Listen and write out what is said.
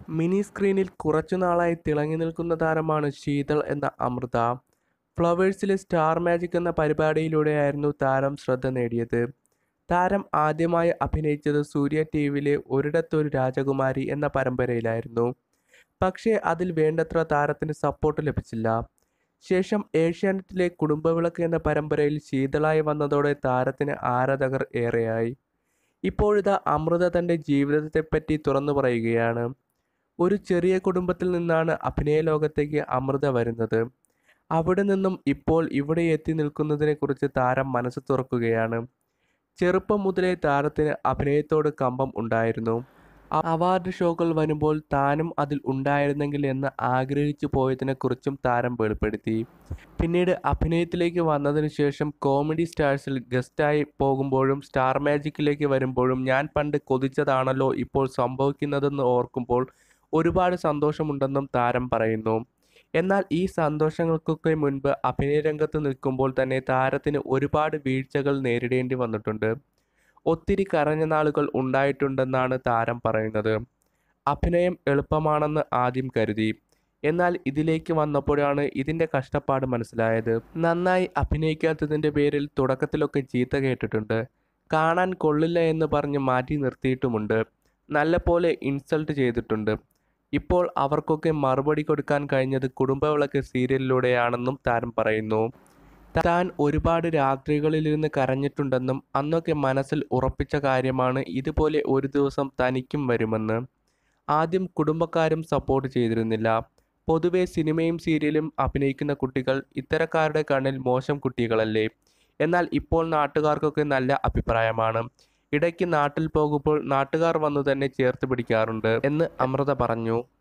mini സ്ക്രീനിൽ കുറച്ചുനാളായി തിളങ്ങി നിൽക്കുന്ന താരമാണ് ശീതൾ എന്ന അമൃത ഫ്ലവേഴ്സിലെ സ്റ്റാർ മാജിക് എന്ന പരിപാടിയിലൂടെയായിരുന്നു താരം ശ്രദ്ധ നേടിയത് താരം ആദ്യമായി അഭിനയിച്ചത് സൂര്യ ടി വിയിലെ ഒരിടത്തൊരു രാജകുമാരി എന്ന പരമ്പരയിലായിരുന്നു പക്ഷേ അതിൽ വേണ്ടത്ര താരത്തിന് സപ്പോർട്ട് ലഭിച്ചില്ല ശേഷം ഏഷ്യാനെറ്റിലെ കുടുംബവിളക്ക് എന്ന പരമ്പരയിൽ ശീതളായി വന്നതോടെ താരത്തിന് ആരാധകർ ഏറെയായി ഇപ്പോഴിതാ അമൃത തൻ്റെ ജീവിതത്തെപ്പറ്റി തുറന്നു പറയുകയാണ് ഒരു ചെറിയ കുടുംബത്തിൽ നിന്നാണ് അഭിനയ ലോകത്തേക്ക് അമൃത വരുന്നത് അവിടെ നിന്നും ഇപ്പോൾ ഇവിടെ എത്തി നിൽക്കുന്നതിനെക്കുറിച്ച് താരം മനസ്സ് തുറക്കുകയാണ് ചെറുപ്പം മുതലേ താരത്തിന് അഭിനയത്തോട് കമ്പം ഉണ്ടായിരുന്നു അ- അവാർഡ് ഷോകൾ വരുമ്പോൾ താനും അതിൽ ഉണ്ടായിരുന്നെങ്കിൽ എന്ന് ആഗ്രഹിച്ചു പോയതിനെക്കുറിച്ചും താരം വെളിപ്പെടുത്തി പിന്നീട് അഭിനയത്തിലേക്ക് വന്നതിന് ശേഷം കോമഡി സ്റ്റാർസിൽ ഗസ്റ്റായി പോകുമ്പോഴും സ്റ്റാർ മാജിക്കിലേക്ക് വരുമ്പോഴും ഞാൻ പണ്ട് കൊതിച്ചതാണല്ലോ ഇപ്പോൾ സംഭവിക്കുന്നതെന്ന് ഓർക്കുമ്പോൾ ഒരുപാട് സന്തോഷമുണ്ടെന്നും താരം പറയുന്നു എന്നാൽ ഈ സന്തോഷങ്ങൾക്കൊക്കെ മുൻപ് അഭിനയ രംഗത്ത് നിൽക്കുമ്പോൾ തന്നെ താരത്തിന് ഒരുപാട് വീഴ്ചകൾ നേരിടേണ്ടി വന്നിട്ടുണ്ട് ഒത്തിരി കരഞ്ഞ നാളുകൾ ഉണ്ടായിട്ടുണ്ടെന്നാണ് താരം പറയുന്നത് അഭിനയം എളുപ്പമാണെന്ന് ആദ്യം കരുതി എന്നാൽ ഇതിലേക്ക് വന്നപ്പോഴാണ് ഇതിൻ്റെ കഷ്ടപ്പാട് മനസ്സിലായത് നന്നായി അഭിനയിക്കാത്തതിൻ്റെ പേരിൽ തുടക്കത്തിലൊക്കെ ചീത്ത കേട്ടിട്ടുണ്ട് കാണാൻ കൊള്ളില്ല എന്ന് പറഞ്ഞ് മാറ്റി നിർത്തിയിട്ടുമുണ്ട് നല്ലപോലെ ഇൻസൾട്ട് ചെയ്തിട്ടുണ്ട് ഇപ്പോൾ അവർക്കൊക്കെ മറുപടി കൊടുക്കാൻ കഴിഞ്ഞത് കുടുംബവിളക്ക് സീരിയലിലൂടെയാണെന്നും താരം പറയുന്നു താൻ ഒരുപാട് രാത്രികളിലിരുന്ന് കരഞ്ഞിട്ടുണ്ടെന്നും അന്നൊക്കെ മനസ്സിൽ ഉറപ്പിച്ച കാര്യമാണ് ഇതുപോലെ ഒരു ദിവസം തനിക്കും വരുമെന്ന് ആദ്യം കുടുംബക്കാരും സപ്പോർട്ട് ചെയ്തിരുന്നില്ല പൊതുവെ സിനിമയും സീരിയലും അഭിനയിക്കുന്ന കുട്ടികൾ ഇത്തരക്കാരുടെ കണ്ണിൽ മോശം കുട്ടികളല്ലേ എന്നാൽ ഇപ്പോൾ നാട്ടുകാർക്കൊക്കെ നല്ല അഭിപ്രായമാണ് ഇടയ്ക്ക് നാട്ടിൽ പോകുമ്പോൾ നാട്ടുകാർ വന്നു തന്നെ ചേർത്ത് പിടിക്കാറുണ്ട് എന്ന് അമൃത പറഞ്ഞു